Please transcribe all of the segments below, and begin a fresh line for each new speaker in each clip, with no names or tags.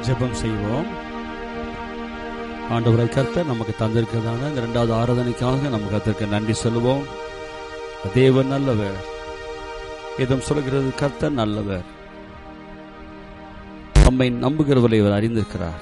ஜெபம் செய்வோம் ஆண்டவரை கர்த்தர் நமக்கு தந்திருக்கிறதான இந்த இரண்டாவது ஆராதனைக்காக நம்ம கர்த்தருக்கு நன்றி சொல்லுவோம் தேவன் நல்லவர் இதம் சொல்கிறது கர்த்தர் நல்லவர் நம்மை நம்புகிறவரை அவர் அறிந்திருக்கிறார்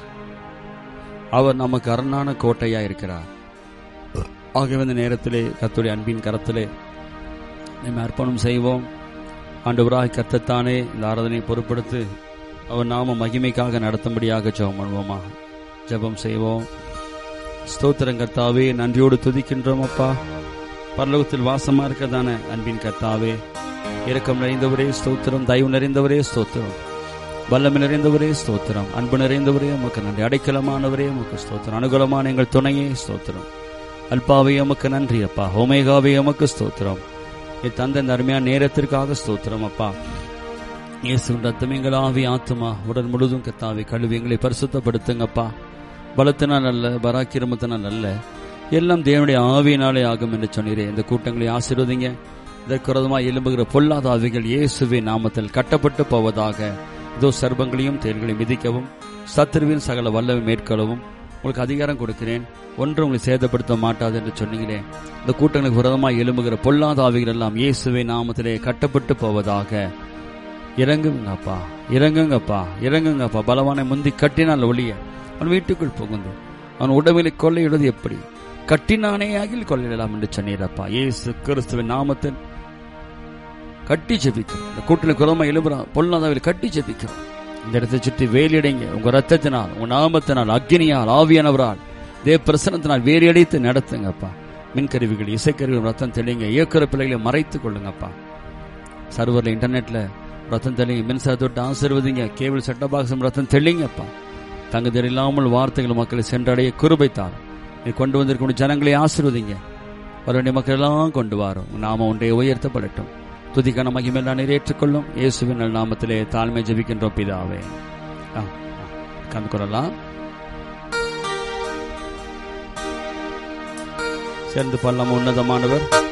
அவர் நமக்கு அரணான கோட்டையா இருக்கிறார் ஆகவே இந்த நேரத்திலே கர்த்தருடைய அன்பின் கரத்திலே நம்ம அர்ப்பணம் செய்வோம் ஆண்டவராய் கர்த்தத்தானே இந்த ஆராதனையை பொறுப்படுத்து அவர் நாம மகிமைக்காக நடத்தும்படியாக ஜெபம் பண்ணுவோமா ஜெபம் செய்வோம் ஸ்தோத்திரம் கர்த்தாவே நன்றியோடு துதிக்கின்றோம் அப்பா பரலோகத்தில் வாசமா இருக்கிறதான அன்பின் கர்த்தாவே இரக்கம் நிறைந்தவரே ஸ்தோத்திரம் தயவு நிறைந்தவரே ஸ்தோத்திரம் வல்லமை நிறைந்தவரே ஸ்தோத்திரம் அன்பு நிறைந்தவரே உமக்கு நன்றி அடைக்கலமானவரே உமக்கு ஸ்தோத்திரம் அனுகூலமான எங்கள் துணையே ஸ்தோத்திரம் அல்பாவே உமக்கு நன்றி அப்பா ஹோமேகாவே உமக்கு ஸ்தோத்திரம் நீ தந்த இந்த அருமையான நேரத்திற்காக ஸ்தோத்திரம் அப்பா இயேசுவின் ரத்தம் எங்கள் ஆவி ஆத்துமா உடல் முழுதும் கத்தாவி கழுவி எங்களை பரிசுத்தப்படுத்துங்கப்பா பலத்தினால் அல்ல பராக்கிரமத்தினால் அல்ல எல்லாம் தேவனுடைய ஆவியினாலே ஆகும் என்று சொன்னீரே இந்த கூட்டங்களை ஆசீர்வதிங்க இதற்குரதமாக எழும்புகிற பொல்லாத ஆவிகள் இயேசுவின் நாமத்தில் கட்டப்பட்டு போவதாக இதோ சர்பங்களையும் தேர்களையும் மிதிக்கவும் சத்துருவின் சகல வல்லவை மேற்கொள்ளவும் உங்களுக்கு அதிகாரம் கொடுக்கிறேன் ஒன்று உங்களை சேதப்படுத்த மாட்டாது என்று சொன்னீங்களே இந்த கூட்டங்களுக்கு விரதமாக எழும்புகிற பொல்லாத ஆவிகள் எல்லாம் இயேசுவின் நாமத்திலே கட்டப்பட்டு போவதாக இறங்குங்கப்பா இறங்குங்கப்பா இறங்குங்கப்பா பலவானை முந்தி கட்டினால் ஒளிய அவன் வீட்டுக்குள் புகுந்து அவன் உடவிலை கொள்ளையிடுவது எப்படி கட்டினானே ஆகில் கொள்ளையிடலாம் என்று சொன்னீரப்பா இயேசு கிறிஸ்துவின் நாமத்தில் கட்டி ஜெபிக்கிறோம் இந்த கூட்டில் குரமா எழுபுறான் பொல்லாதாவில் கட்டி ஜெபிக்கிறோம் இந்த இடத்தை சுற்றி வேலியடைங்க உங்க ரத்தத்தினால் உங்க நாமத்தினால் அக்னியால் ஆவியானவரால் தேவ பிரசனத்தினால் வேறியடைத்து நடத்துங்கப்பா மின்கருவிகள் இசைக்கருவிகள் ரத்தம் தெளிங்க இயக்குற பிள்ளைகளை மறைத்துக் கொள்ளுங்கப்பா சர்வரில் இன்டர்நெட்ல ரத்தம் தெளிங்க மின்சாரத்தோட்டு ஆசிர்வதிங்க கேபிள் செட்ட பாக்ஸும் ரத்தம் தெளிங்கப்பா தங்குதல் இல்லாமல் வார்த்தைகள் மக்களை சென்றடைய கிருபைத்தார் நீ கொண்டு வந்திருக்கும் ஜனங்களை ஆசிர்வதிங்க வர வேண்டிய மக்கள் எல்லாம் கொண்டு வரோம் நாம ஒன்றை உயர்த்தப்படட்டும் துதிக்கான மகிமெல்லாம் நிறைவேற்றுக்கொள்ளும் இயேசுவின் நாமத்திலே தாழ்மை ஜெபிக்கின்றோம் பிதாவே ஆ, ஆ, கந்து கொள்ளலாம் சேர்ந்து பல்லாம் உன்னதமானவர்